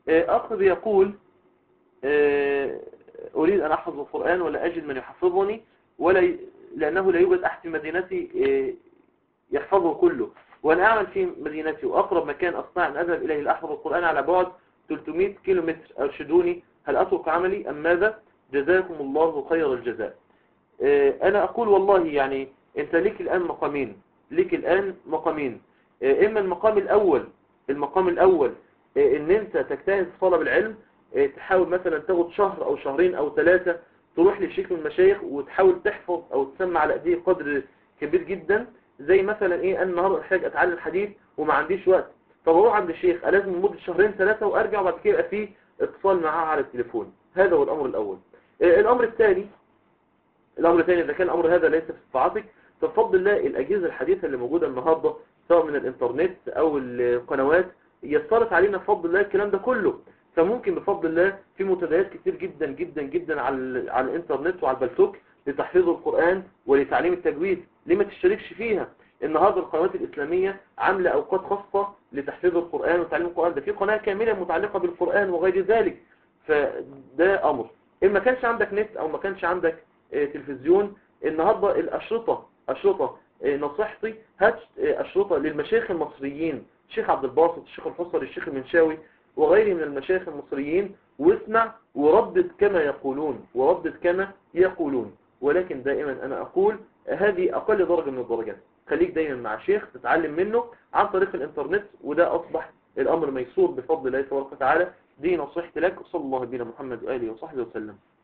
آه، أخ بيقول آه، أريد أن أحفظ القرآن ولا أجد من يحفظني ولا ي... لأنه لا يوجد أحد في مدينتي آه، يحفظه كله وأنا أعمل في مدينتي وأقرب مكان أستطيع أن أذهب إليه لأحفظ القرآن على بعد 300 كيلو متر أرشدوني هل أترك عملي أم ماذا جزاكم الله خير الجزاء آه، أنا أقول والله يعني أنت ليك الآن مقامين ليك الآن مقامين آه، إما المقام الأول المقام الأول آه، إن أنت تجتهد في طلب العلم آه، تحاول مثلا تاخد شهر أو شهرين أو ثلاثة تروح لشيخ من المشايخ وتحاول تحفظ أو تسمع على أيديه قدر كبير جدا زي مثلا إيه أنا النهارده محتاج أتعلم حديث وما عنديش وقت طب أروح عند الشيخ لازم لمدة شهرين ثلاثة وأرجع وبعد كده يبقى فيه اتصال معاه على التليفون هذا هو الأمر الأول آه، الأمر الثاني الأمر الثاني إذا كان الأمر هذا ليس في استطاعتك فبفضل الله الأجهزة الحديثة اللي موجودة النهاردة سواء من الإنترنت أو القنوات يسرت علينا بفضل الله الكلام ده كله فممكن بفضل الله في منتديات كتير جدا جدا جدا على ال- على الإنترنت وعلى البلتوك لتحفيظ القرآن ولتعليم التجويد ليه ما تشتركش فيها النهارده القنوات الإسلامية عاملة أوقات خاصة لتحفيظ القرآن وتعليم القرآن ده في قناة كاملة متعلقة بالقرآن وغير ذلك فده أمر إن ما كانش عندك نت أو ما كانش عندك آه، تلفزيون النهاردة الأشرطة أشرطة آه، نصيحتي هات آه، أشرطة للمشايخ المصريين الشيخ عبد الباسط الشيخ الحصري الشيخ المنشاوي وغيره من المشايخ المصريين واسمع وردد كما يقولون وردد كما يقولون ولكن دائما أنا أقول هذه أقل درجة من الدرجات خليك دايما مع شيخ تتعلم منه عن طريق الإنترنت وده أصبح الأمر ميسور بفضل الله تبارك وتعالى دي نصيحتي لك وصلى الله بنا محمد وآله وصحبه وسلم